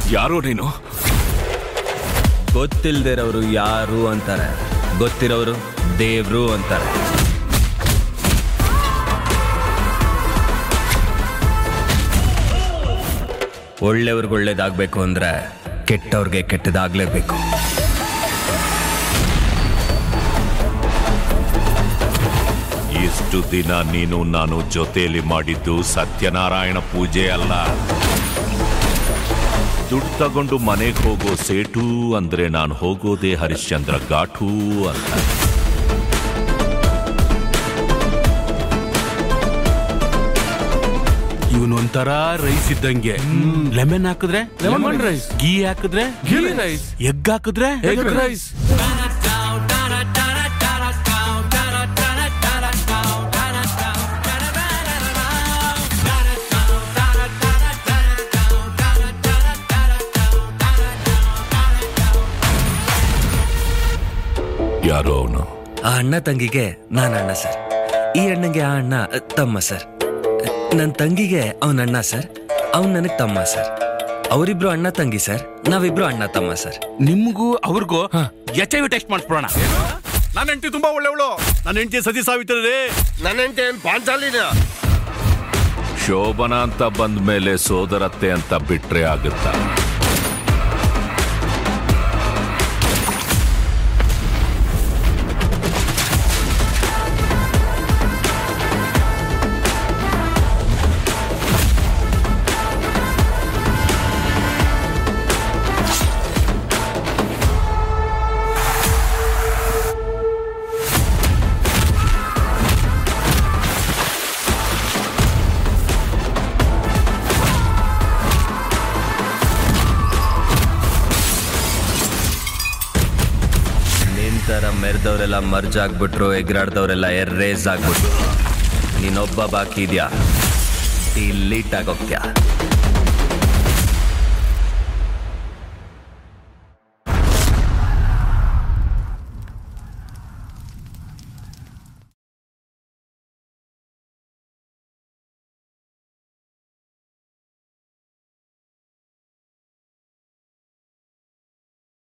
ಯಾರೋ ನೀನು ಗೊತ್ತಿಲ್ದಿರೋರು ಯಾರು ಅಂತಾರೆ ಗೊತ್ತಿರೋರು ದೇವ್ರು ಅಂತಾರೆ ಒಳ್ಳೆಯವ್ರಿಗೆ ಒಳ್ಳೇದಾಗ್ಬೇಕು ಅಂದ್ರೆ ಕೆಟ್ಟವ್ರಿಗೆ ಕೆಟ್ಟದಾಗ್ಲೇಬೇಕು ಇಷ್ಟು ದಿನ ನೀನು ನಾನು ಜೊತೆಯಲ್ಲಿ ಮಾಡಿದ್ದು ಸತ್ಯನಾರಾಯಣ ಪೂಜೆ ಅಲ್ಲ ದುಡ್ಡು ತಗೊಂಡು ಮನೆಗೆ ಹೋಗೋ ಸೇಟು ಅಂದ್ರೆ ನಾನು ಹೋಗೋದೇ ಹರಿಶ್ಚಂದ್ರ ಘಾಟು ಅಂತ ಇವನ್ ಒಂಥರ ರೈಸ್ ಇದ್ದಂಗೆ ಲೆಮನ್ ಹಾಕಿದ್ರೆ ಲೆಮನ್ ರೈಸ್ ಗೀ ಹಾಕಿದ್ರೆ ಗೀ ರೈಸ್ ಎಗ್ ಹಾಕಿದ್ರೆ ಎಗ್ ರೈಸ್ ಯಾರೋ ಅವನು ಆ ಅಣ್ಣ ತಂಗಿಗೆ ನಾನು ಅಣ್ಣ ಸರ್ ಈ ಅಣ್ಣಂಗೆ ಆ ಅಣ್ಣ ಅ, ತಮ್ಮ ಸರ್ ನನ್ನ ತಂಗಿಗೆ ಅವನ ಅಣ್ಣ ಸರ್ ಅವ್ನು ನನಗೆ ತಮ್ಮ ಸರ್ ಅವರಿಬ್ರು ಅಣ್ಣ ತಂಗಿ ಸರ್ ನಾವಿಬ್ರು ಅಣ್ಣ ತಮ್ಮ ಸರ್ ನಿಮ್ಗೂ ಅವ್ರಿಗೂ ಎಚ್ ಐ ವಿ ಟೆಸ್ಟ್ ಮಾಡಿಸ್ಬಿಡೋಣ ನನ್ನ ಹೆಂಡತಿ ತುಂಬಾ ಒಳ್ಳೆವಳು ನನ್ನ ಹೆಂಡತಿ ಸತಿ ಸಾವಿತ್ರಿ ನನ್ನ ಹೆಂಡತಿ ಏನ್ ಪಾಂಚಾಲಿನ ಶೋಭನ ಅಂತ ಬಂದ ಮೇಲೆ ಸೋದರತ್ತೆ ಅಂತ ಬಿಟ್ರೆ ಆಗುತ್ತಾ ನಿಂತರ ಮೆರೆದವರೆಲ್ಲ ಮರ್ಜ್ ಆಗ್ಬಿಟ್ರು ಎಗ್ರಾಡ್ದವರೆಲ್ಲ ಎರ್ರೇಸ್ ಆಗ್ಬಿಟ್ರು ನೀನೊಬ್ಬ ಬಾಕಿ ಇದೆಯಾ ಡಿಲೀಟ್ ಆಗೋಗ್ತ್ಯಾ